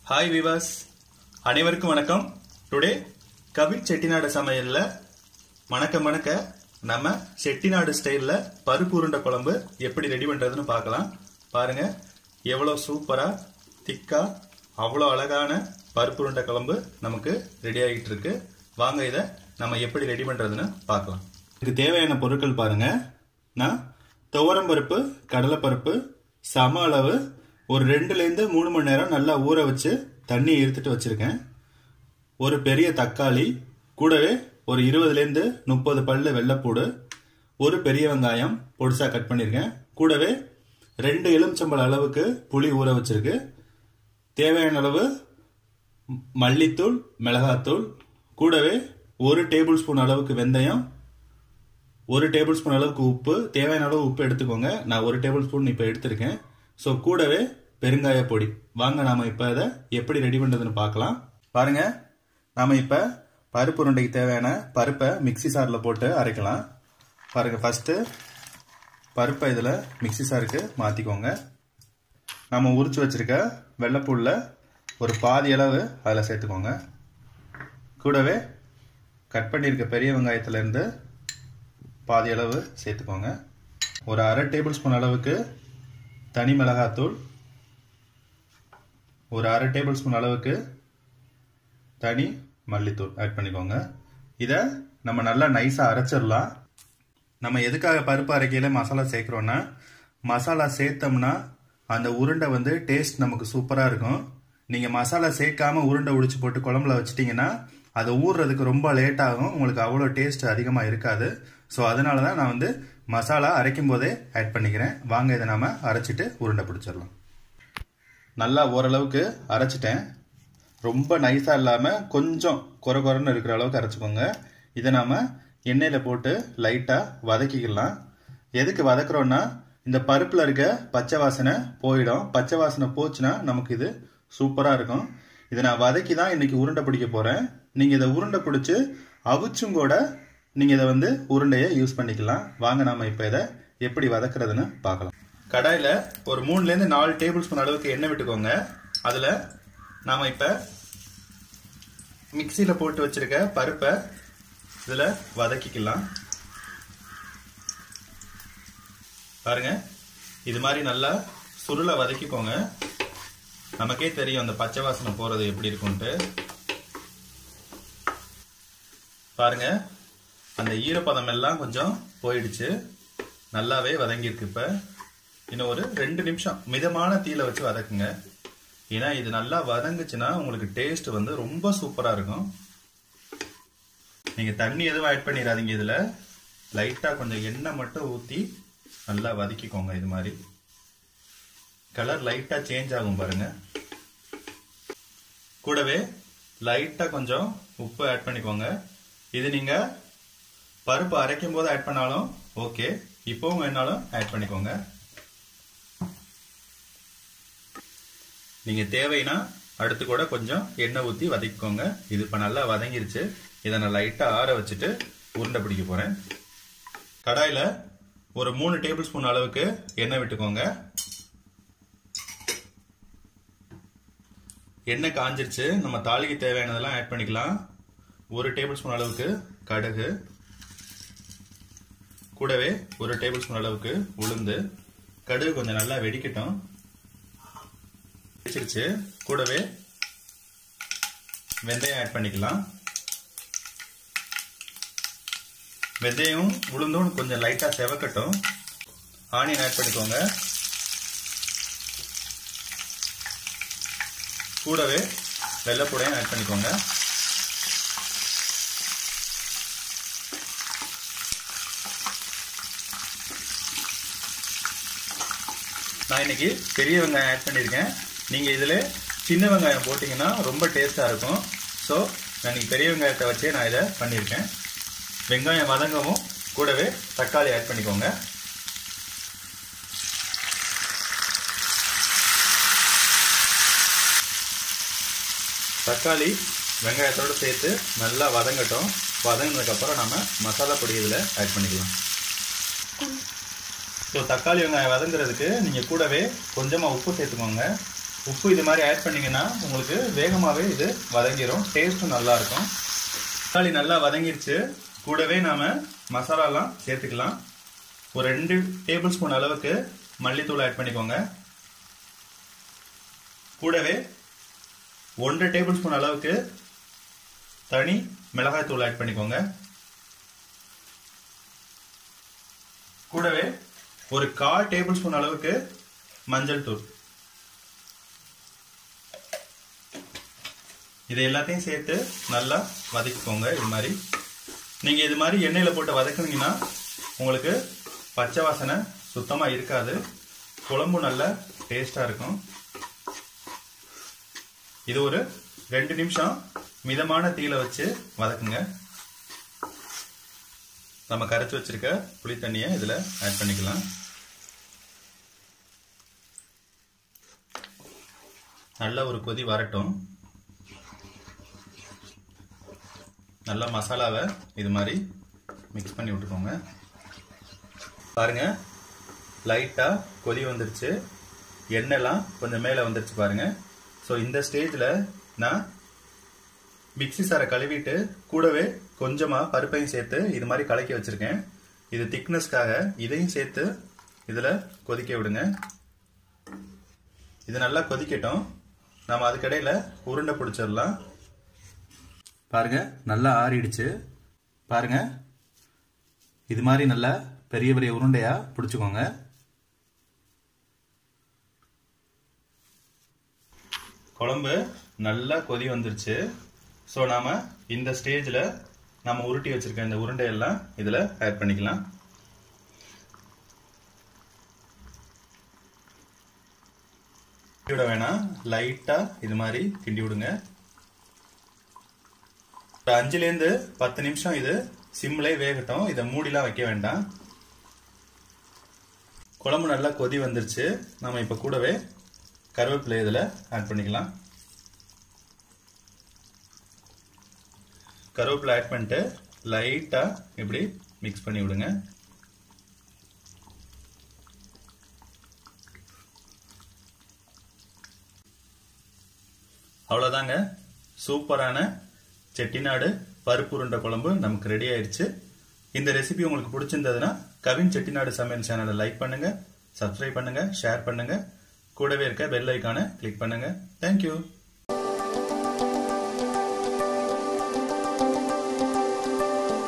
hi விவாஸ் அனைவருக்கும் வணக்கம் today Kwid Chettinad சமையல்ல மணக்க மணக்க நம்ம செட்டிநாடு ஸ்டைல்ல பருப்பு உருண்டை குழம்பு எப்படி ரெடி பண்றதுன்னு பார்க்கலாம் பாருங்க எவ்வளவு சூப்பரா திக்கா அவ்வளோ அழகான பருப்பு உருண்டை குழம்பு நமக்கு ரெடி ஆகிட்டு இருக்கு வாங்க இதை நம்ம எப்படி ரெடி பண்றதுன்னு பார்க்கலாம் இதுக்கு தேவையான பொருட்கள் பாருங்க நான் துவரம்பருப்பு கடலைப்பருப்பு சம அளவு ஒரு ரெண்டுலேருந்து மூணு மணி நேரம் நல்லா ஊற வச்சு தண்ணி இருத்துட்டு வச்சிருக்கேன் ஒரு பெரிய தக்காளி கூடவே ஒரு இருபதுலேருந்து முப்பது பல்லு வெள்ளைப்பூடு ஒரு பெரிய வெங்காயம் பொடிசா கட் பண்ணியிருக்கேன் கூடவே ரெண்டு எலுமிச்சம்பழ அளவுக்கு புளி ஊற வச்சிருக்கு தேவையான அளவு மல்லித்தூள் மிளகாத்தூள் கூடவே ஒரு டேபிள் ஸ்பூன் அளவுக்கு வெந்தயம் ஒரு டேபிள் ஸ்பூன் அளவுக்கு உப்பு தேவையான அளவு உப்பு எடுத்துக்கோங்க நான் ஒரு டேபிள் ஸ்பூன் இப்போ எடுத்திருக்கேன் ஸோ கூடவே பெருங்காய பொடி வாங்க நாம இப்போ இதை எப்படி ரெடி பண்ணுறதுன்னு பார்க்கலாம் பாருங்க நாம இப்போ பருப்பு உருண்டைக்கு தேவையான பருப்பை மிக்சி சாரில் போட்டு அரைக்கலாம் பாருங்க ஃபர்ஸ்ட்டு பருப்பை இதில் மிக்சி சாருக்கு மாற்றிக்கோங்க நம்ம உரிச்சு வச்சிருக்க வெள்ளைப்பூடில் ஒரு பாதி அளவு அதில் சேர்த்துக்கோங்க கூடவே கட் பண்ணியிருக்க பெரிய வெங்காயத்துலேருந்து பாதி அளவு சேர்த்துக்கோங்க ஒரு அரை டேபிள் ஸ்பூன் அளவுக்கு தனி மிளகாத்தூள் ஒரு அரை டேபிள் ஸ்பூன் அளவுக்கு தனி மல்லித்தூள் ஆட் பண்ணிக்கோங்க இதை நம்ம நல்லா நைஸாக அரைச்சிடலாம் நம்ம எதுக்காக பருப்பு அரைக்கையில் மசாலா சேர்க்குறோன்னா மசாலா சேர்த்தோம்னா அந்த உருண்டை வந்து டேஸ்ட் நமக்கு சூப்பராக இருக்கும் நீங்கள் மசாலா சேர்க்காம உருண்டை உடிச்சு போட்டு குழம்புல வச்சிட்டிங்கன்னா அது ஊறுறதுக்கு ரொம்ப லேட் ஆகும் உங்களுக்கு அவ்வளோ டேஸ்ட் அதிகமாக இருக்காது ஸோ அதனால தான் நான் வந்து மசாலா அரைக்கும் போதே ஆட் பண்ணிக்கிறேன் வாங்க இதை நாம அரைச்சிட்டு உருண்டை பிடிச்சிடலாம் நல்லா ஓரளவுக்கு அரைச்சிட்டேன் ரொம்ப நைஸாக இல்லாமல் கொஞ்சம் குறை குறைன்னு இருக்கிற அளவுக்கு அரைச்சிக்கோங்க இதை நாம் எண்ணெயில் போட்டு லைட்டாக வதக்கிக்கலாம் எதுக்கு வதக்குறோன்னா இந்த பருப்பில் இருக்க பச்சை வாசனை போயிடும் பச்சை வாசனை போச்சுன்னா நமக்கு இது சூப்பராக இருக்கும் இதை நான் வதக்கி தான் இன்னைக்கு உருண்டை பிடிக்க போகிறேன் நீங்கள் இதை உருண்டை பிடிச்சி அவிச்சும் கூட நீங்கள் இதை வந்து உருண்டையை யூஸ் பண்ணிக்கலாம் வாங்க நாம இப்போ இதை எப்படி வதக்குறதுன்னு பார்க்கலாம் கடாயில் ஒரு மூணுலேருந்து நாலு டேபிள் ஸ்பூன் அளவுக்கு எண்ணெய் விட்டுக்கோங்க அதில் நாம் இப்போ மிக்சியில் போட்டு வச்சிருக்க பருப்பை இதில் வதக்கிக்கலாம் பாருங்க இது மாதிரி நல்லா சுருளை வதக்கிக்கோங்க நமக்கே தெரியும் அந்த பச்சை வாசனை போறது எப்படி இருக்கும்ட்டு பாருங்க அந்த ஈரப்பதம் எல்லாம் கொஞ்சம் போயிடுச்சு நல்லாவே வதங்கியிருக்கு இப்ப இன்னும் ஒரு ரெண்டு நிமிஷம் மிதமான தீல வச்சு வதக்குங்க ஏன்னா இது நல்லா வதங்குச்சுன்னா உங்களுக்கு டேஸ்ட் வந்து ரொம்ப சூப்பரா இருக்கும் நீங்க தண்ணி எதுவும் ஆட் பண்ணிடாதீங்க இதுல லைட்டா கொஞ்சம் எண்ணெய் மட்டும் ஊத்தி நல்லா வதக்கிக்கோங்க இது மாதிரி கலர் லைட்டா சேஞ்ச் ஆகும் பாருங்க கூடவே லைட்டா கொஞ்சம் உப்பு ஆட் பண்ணிக்கோங்க இது நீங்க பருப்பு அரைக்கும் போது ஆட் பண்ணாலும் ஓகே இப்பவும் வேணாலும் ஆட் பண்ணிக்கோங்க நீங்க தேவைன்னா அடுத்து கூட கொஞ்சம் எண்ணெய் ஊத்தி வதக்கிக்கோங்க இது இப்ப நல்லா வதங்கிருச்சு இதை நான் லைட்டா ஆற வச்சுட்டு உருண்டை பிடிக்க போறேன் கடாயில ஒரு மூணு டேபிள் ஸ்பூன் அளவுக்கு எண்ணெய் விட்டுக்கோங்க எண்ணெய் காஞ்சிருச்சு நம்ம தாளிக்கு தேவையானதெல்லாம் ஆட் பண்ணிக்கலாம் ஒரு டேபிள் ஸ்பூன் அளவுக்கு கடுகு கூடவே ஒரு டேபிள் ஸ்பூன் அளவுக்கு உளுந்து கடுகு கொஞ்சம் நல்லா வெடிக்கட்டும் வெடிச்சிருச்சு கூடவே வெந்தயம் ஆட் பண்ணிக்கலாம் வெந்தயம் உளுந்தும் கொஞ்சம் லைட்டா செவக்கட்டும் ஆனியன் ஆட் பண்ணிக்கோங்க கூடவே வெள்ளைப்பூடையும் ஆட் பண்ணிக்கோங்க நான் இன்னைக்கு பெரிய வெங்காயம் ஆட் பண்ணியிருக்கேன் நீங்கள் இதில் சின்ன வெங்காயம் போட்டிங்கன்னா ரொம்ப டேஸ்ட்டாக இருக்கும் ஸோ நான் இன்னைக்கு பெரிய வெங்காயத்தை வச்சே நான் இதை பண்ணியிருக்கேன் வெங்காயம் வதங்கவும் கூடவே தக்காளி ஆட் பண்ணிக்கோங்க தக்காளி வெங்காயத்தோடு சேர்த்து நல்லா வதங்கட்டும் வதங்கினதுக்கப்புறம் நம்ம மசாலா பொடி இதில் ஆட் பண்ணிக்கலாம் ஸோ தக்காளி வெங்காயம் வதங்குறதுக்கு நீங்கள் கூடவே கொஞ்சமாக உப்பு சேர்த்துக்கோங்க உப்பு இது மாதிரி ஆட் பண்ணீங்கன்னா உங்களுக்கு வேகமாகவே இது வதங்கிரும் டேஸ்ட்டும் நல்லா இருக்கும் தக்காளி நல்லா வதங்கிருச்சு கூடவே நாம மசாலாலாம் சேர்த்துக்கலாம் ஒரு ரெண்டு டேபிள் ஸ்பூன் அளவுக்கு மல்லித்தூள் ஆட் பண்ணிக்கோங்க கூடவே ஒன்றரை டேபிள் ஸ்பூன் அளவுக்கு தனி மிளகாய் தூள் ஆட் பண்ணிக்கோங்க கூடவே ஒரு கால் டேபிள் ஸ்பூன் அளவுக்கு மஞ்சள் தூள் இதை எல்லாத்தையும் சேர்த்து நல்லா வதக்கிக்கோங்க இது மாதிரி நீங்க இது மாதிரி எண்ணெயில போட்டு வதக்குனீங்கன்னா உங்களுக்கு பச்சை வாசனை சுத்தமா இருக்காது குழம்பு நல்ல டேஸ்டா இருக்கும் இது ஒரு ரெண்டு நிமிஷம் மிதமான தீயில வச்சு வதக்குங்க நம்ம கரைச்சி வச்சிருக்க புளி தண்ணியை இதுல ஆட் பண்ணிக்கலாம் நல்ல ஒரு கொதி வரட்டும் நல்லா மசாலாவை இது மாதிரி மிக்ஸ் பண்ணி விட்டுக்கோங்க பாருங்க லைட்டா கொதி வந்துருச்சு எண்ணெய்லாம் கொஞ்சம் மேலே வந்துருச்சு பாருங்க ஸோ இந்த ஸ்டேஜில் நான் மிக்சி சாரை கழுவிட்டு கூடவே கொஞ்சமாக பருப்பையும் சேர்த்து இது மாதிரி கலக்கி வச்சிருக்கேன் இது திக்னஸ்க்காக இதையும் சேர்த்து இதில் கொதிக்க விடுங்க இது நல்லா கொதிக்கட்டும் நம்ம அதுக்கடையில் உருண்டை பிடிச்சிடலாம் பாருங்க நல்லா ஆறிடுச்சு பாருங்க இது மாதிரி நல்லா பெரிய பெரிய உருண்டையா பிடிச்சுக்கோங்க குழம்பு நல்லா கொதி வந்துருச்சு ஸோ நாம இந்த ஸ்டேஜில் நம்ம உருட்டி வச்சிருக்க இந்த உருண்டையெல்லாம் இதில் ஆட் பண்ணிக்கலாம் விட வேணாம் லைட்டாக இது மாதிரி கிண்டி விடுங்க ஒரு அஞ்சுலேருந்து பத்து நிமிஷம் இது சிம்லே வேகட்டும் இதை மூடிலாம் வைக்க வேண்டாம் குழம்பு நல்லா கொதி வந்துருச்சு நம்ம இப்போ கூடவே கருவேப்பிலை இதில் ஆட் பண்ணிக்கலாம் கருவேப்பிலை ஆட் பண்ணிட்டு லைட்டாக இப்படி மிக்ஸ் பண்ணி விடுங்க அவ்வளோதாங்க சூப்பரான செட்டிநாடு பருப்பு உருண்டை குழம்பு நமக்கு ரெடி ஆயிடுச்சு இந்த ரெசிபி உங்களுக்கு பிடிச்சிருந்ததுன்னா கவின் செட்டிநாடு சமையல் சேனலை லைக் பண்ணுங்க சப்ஸ்கிரைப் பண்ணுங்க ஷேர் பண்ணுங்க கூடவே இருக்க பெல் ஐக்கானை கிளிக் பண்ணுங்க தேங்க்யூ